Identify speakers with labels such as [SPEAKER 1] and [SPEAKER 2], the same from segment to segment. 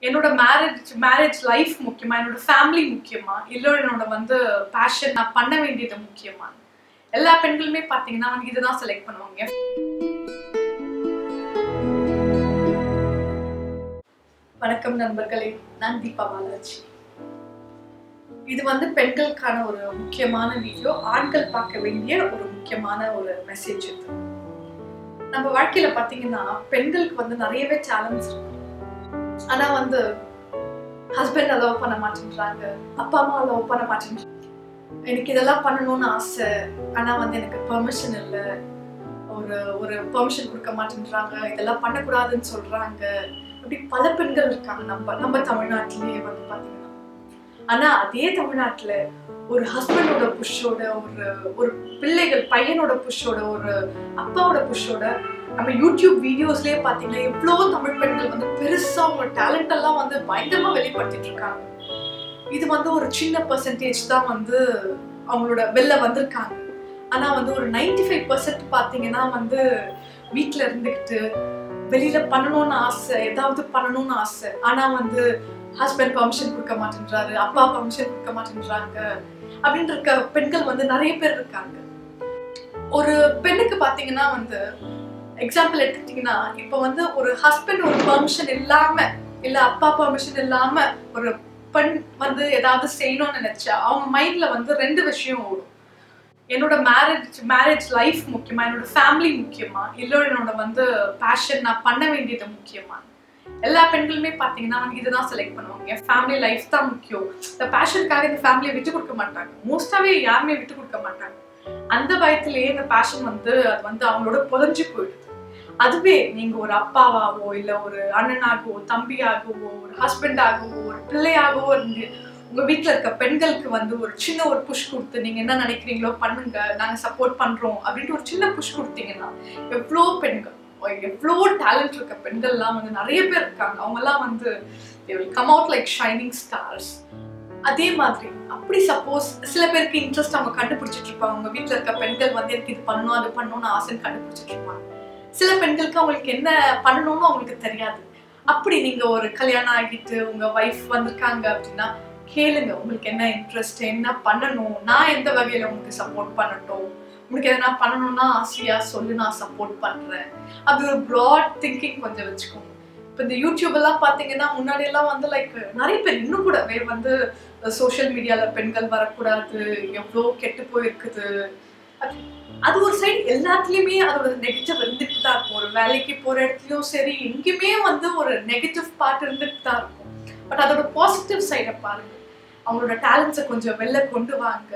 [SPEAKER 1] என்னோட marriage marriage life முக்கியமா என்னோட ஃபேமிலி முக்கியமா இல்லை என்னோட வந்து பேஷன் நான் பண்ண வேண்டியது முக்கியமா எல்லா பெண்களுமே பார்த்தீங்கன்னா வந்து இதுதான் செலக்ட் பண்ணுவாங்க வணக்கம் நண்பர்களே நான் தீபா பாலாஜி இது வந்து பெண்களுக்கான ஒரு முக்கியமான வீடியோ ஆண்கள் பார்க்க வேண்டிய ஒரு முக்கியமான ஒரு மெசேஜ் இது நம்ம வாழ்க்கையில பாத்தீங்கன்னா பெண்களுக்கு வந்து நிறையவே சேலஞ்ச் இருக்கு ஆனா வந்து ஹஸ்பண்ட் அலோவ் பண்ண மாட்டேன்றாங்க அப்பா அம்மா அலோவ் பண்ண மாட்டேன்றாங்க எனக்கு இதெல்லாம் பண்ணணும்னு ஆசை ஆனா வந்து எனக்கு பெர்மிஷன் இல்லை ஒரு ஒரு பெர்மிஷன் கொடுக்க மாட்டேன்றாங்க இதெல்லாம் பண்ணக்கூடாதுன்னு சொல்றாங்க அப்படி பல பெண்கள் இருக்காங்க நம்ம நம்ம தமிழ்நாட்டிலேயே வந்து பாத்தீங்கன்னா ஆனா அதே தமிழ்நாட்டுல ஒரு ஹஸ்பண்டோட புஷ்ஷோட ஒரு ஒரு பிள்ளைகள் பையனோட புஷ்ஷோட ஒரு அப்பாவோட புஷ்ஷோட நம்ம யூடியூப் வீடியோஸ்லயே பாத்தீங்கன்னா எவ்வளவோ தமிழ் பெண்கள் வந்து பெருசா அவங்க டேலண்ட் எல்லாம் வந்து பயங்கரமா வெளிப்படுத்திட்டு இருக்காங்க இது வந்து ஒரு சின்ன பர்சன்டேஜ் தான் வந்து அவங்களோட வெளில வந்திருக்காங்க ஆனா வந்து ஒரு நைன்டி ஃபைவ் பர்சன்ட் பாத்தீங்கன்னா வந்து வீட்டுல இருந்துக்கிட்டு வெளியில பண்ணணும்னு ஆசை ஏதாவது பண்ணணும்னு ஆசை ஆனா வந்து ஹஸ்பண்ட் பர்மிஷன் கொடுக்க மாட்டேன்றாரு அப்பா பர்மிஷன் கொடுக்க மாட்டேன்றாங்க அப்படின்னு இருக்க பெண்கள் வந்து நிறைய பேர் இருக்காங்க ஒரு பெண்ணுக்கு பாத்தீங்கன்னா வந்து எக்ஸாம்பிள் எடுத்துக்கிட்டீங்கன்னா இப்போ வந்து ஒரு ஹஸ்பண்ட் ஒரு பெர்மிஷன் இல்லாம இல்ல அப்பா பெர்மிஷன் இல்லாம ஒரு பெண் வந்து ஏதாவது செய்யணும்னு நினைச்சா அவங்க மைண்ட்ல வந்து ரெண்டு விஷயம் ஓடும் என்னோட மேரேஜ் மேரேஜ் லைஃப் முக்கியமா என்னோட ஃபேமிலி முக்கியமா இல்லை என்னோட வந்து பேஷன் நான் பண்ண வேண்டியது முக்கியமா எல்லா பெண்களுமே பார்த்தீங்கன்னா வந்து இதுதான் செலக்ட் பண்ணுவாங்க என் ஃபேமிலி லைஃப் தான் முக்கியம் இந்த பேஷனுக்காக இந்த ஃபேமிலியை விட்டு கொடுக்க மாட்டாங்க மோஸ்டாவே யாருமே விட்டு கொடுக்க மாட்டாங்க அந்த பயத்திலேயே இந்த பேஷன் வந்து அது வந்து அவங்களோட புதஞ்சு போயிடுது அதுவே நீங்க ஒரு அப்பாவாவோ இல்ல ஒரு அண்ணனாகவோ தம்பியாகவோ ஒரு ஹஸ்பண்டாகவோ ஒரு பிள்ளையாகவோ இருந்து உங்க வீட்டுல இருக்க பெண்களுக்கு வந்து ஒரு சின்ன ஒரு புஷ் கொடுத்து நீங்க என்ன நினைக்கிறீங்களோ பண்ணுங்க நாங்க சப்போர்ட் பண்றோம் அப்படின்ட்டு ஒரு சின்ன புஷ் கொடுத்தீங்கன்னா எவ்வளோ பெண்கள் எவ்வளோ டேலண்ட் இருக்க பெண்கள்லாம் வந்து நிறைய பேர் இருக்காங்க அவங்கெல்லாம் வந்து come out like shining stars அதே மாதிரி அப்படி சப்போஸ் சில பேருக்கு இன்ட்ரெஸ்ட் அவங்க கண்டுபிடிச்சிட்டு இருப்பாங்க உங்க வீட்டுல இருக்க பெண்கள் வந்து எனக்கு இது பண்ணணும் அது பண்ணணும்னு ஆசைன்னு கண்டுபிடிச்சிட்டு இருப்பாங்க சில பெண்களுக்கு அவங்களுக்கு என்ன பண்ணணும்னு அவங்களுக்கு தெரியாது அப்படி நீங்க ஒரு கல்யாணம் ஆகிட்டு உங்க ஒய்ஃப் வந்திருக்காங்க அப்படின்னா கேளுங்க உங்களுக்கு என்ன இன்ட்ரெஸ்ட் என்ன பண்ணணும் நான் எந்த வகையில உங்களுக்கு சப்போர்ட் பண்ணட்டும் உங்களுக்கு எதனா பண்ணணும்னா ஆசையா சொல்லு நான் சப்போர்ட் பண்றேன் அது ஒரு ப்ராட் திங்கிங் கொஞ்சம் வச்சுக்கோங்க இப்போ இந்த யூடியூப் எல்லாம் பார்த்தீங்கன்னா முன்னாடி எல்லாம் வந்து லைக் நிறைய பேர் இன்னும் கூட வேறு வந்து சோஷியல் மீடியாவில் பெண்கள் வரக்கூடாது எவ்வளோ கெட்டு போயிருக்குது அது அது ஒரு சைடு எல்லாத்துலேயுமே அதோட நெகட்டிவ் இருந்துட்டு தான் இருக்கும் ஒரு வேலைக்கு போகிற இடத்துலையும் சரி எங்கேயுமே வந்து ஒரு நெகட்டிவ் பார்ட் இருந்துட்டு தான் இருக்கும் பட் அதோட பாசிட்டிவ் சைடை பாருங்க அவங்களோட டேலண்ட்ஸை கொஞ்சம் வெளில கொண்டு வாங்க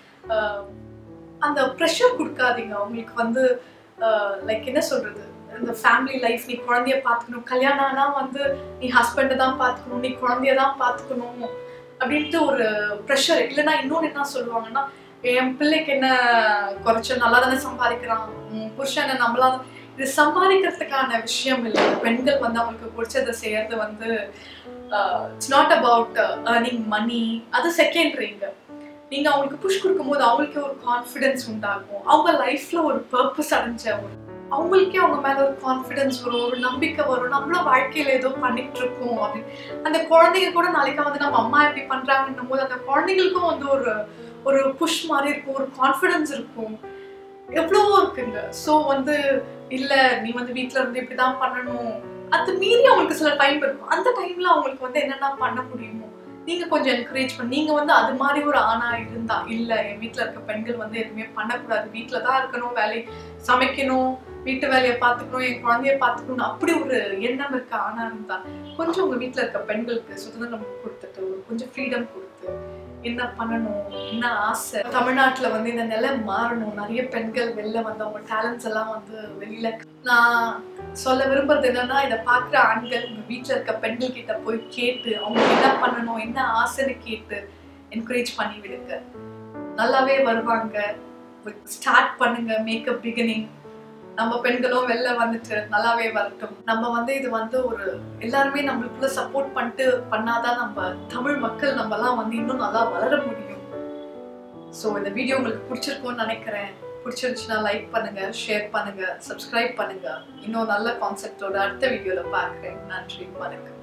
[SPEAKER 1] அந்த ப்ரெஷர் கொடுக்காதீங்க அவங்களுக்கு வந்து லைக் என்ன சொல்றது இந்த ஃபேமிலி லைஃப் நீ குழந்தைய பார்த்துக்கணும் கல்யாணம் ஆனால் வந்து நீ ஹஸ்பண்டை தான் பார்த்துக்கணும் நீ குழந்தைய தான் பார்த்துக்கணும் அப்படின்ட்டு ஒரு ப்ரெஷர் இல்லைன்னா இன்னொன்று என்ன சொல்லுவாங்கன்னா என் பிள்ளைக்கு என்ன குறைச்சல் நல்லா தானே சம்பாதிக்கிறான் புருஷனை நம்மளா இது சம்பாதிக்கிறதுக்கான விஷயம் இல்லை பெண்கள் வந்து அவங்களுக்கு பிடிச்சதை செய்யறது வந்து it's not about earning money அது செகண்டரிங்க நீங்க அவங்களுக்கு புஷ் கொடுக்கும்போது அவங்களுக்கே ஒரு கான்ஃபிடென்ஸ் உண்டாகும் அவங்க லைஃப்ல ஒரு பர்பஸ் அடைஞ்ச ஒரு அவங்களுக்கே அவங்க மேல ஒரு கான்ஃபிடென்ஸ் வரும் ஒரு நம்பிக்கை வரும் நம்மளும் வாழ்க்கையில ஏதோ பண்ணிட்டு இருக்கோம் அப்படின்னு அந்த குழந்தைங்க கூட நாளைக்கு வந்து நம்ம அம்மா எப்படி பண்றாங்கன்னும் போது அந்த குழந்தைங்களுக்கும் வந்து ஒரு ஒரு புஷ் மாதிரி இருக்கும் ஒரு கான்ஃபிடென்ஸ் இருக்கும் எவ்வளவோ இருக்குங்க ஸோ வந்து இல்ல நீ வந்து வீட்டுல இருந்து இப்படிதான் பண்ணணும் அது மீறி அவங்களுக்கு சில டைம் இருக்கும் அந்த டைம்ல அவங்களுக்கு வந்து என்னென்ன பண்ண முடியுமோ நீங்க கொஞ்சம் என்கரேஜ் பண்ணி நீங்க வந்து அது மாதிரி ஒரு ஆணா இருந்தா இல்ல என் வீட்டுல இருக்க பெண்கள் வந்து எதுவுமே பண்ணக்கூடாது வீட்டுல தான் இருக்கணும் வேலை சமைக்கணும் வீட்டு வேலையை பார்த்துக்கணும் என் குழந்தைய பார்த்துக்கணும் அப்படி ஒரு எண்ணம் இருக்க ஆணா இருந்தா கொஞ்சம் உங்க வீட்டுல இருக்க பெண்களுக்கு சுதந்திரம் கொடுத்துட்டு ஒரு கொஞ்சம் ஃப்ரீடம் கொடுத்து என்ன பண்ணணும் என்ன ஆசை தமிழ்நாட்டுல வந்து இந்த நிலை மாறணும் நிறைய பெண்கள் வெளில வந்து அவங்க டேலண்ட்ஸ் எல்லாம் வந்து வெளியில நான் சொல்ல விரும்புறது என்னன்னா இதை பார்க்குற ஆண்கள் உங்க வீட்டில் இருக்க பெண்கள் கிட்ட போய் கேட்டு அவங்க என்ன பண்ணணும் என்ன ஆசைன்னு கேட்டு என்கரேஜ் பண்ணி விடுங்க நல்லாவே வருவாங்க ஸ்டார்ட் பண்ணுங்க மேக்கப் பிகினிங் நம்ம பெண்களும் வெளில வந்துட்டு நல்லாவே வரட்டும் நம்ம வந்து இது வந்து ஒரு எல்லாருமே நம்மளுக்குள்ள சப்போர்ட் பண்ணிட்டு பண்ணாதான் நம்ம தமிழ் மக்கள் நம்மலாம் வந்து இன்னும் நல்லா வளர முடியும் ஸோ இந்த வீடியோ உங்களுக்கு பிடிச்சிருக்கும்னு நினைக்கிறேன் பிடிச்சிருந்துச்சுன்னா லைக் பண்ணுங்க ஷேர் பண்ணுங்க சப்ஸ்கிரைப் பண்ணுங்க இன்னும் நல்ல கான்செப்டோட அடுத்த வீடியோல பார்க்குறேன் நன்றி வணக்கம்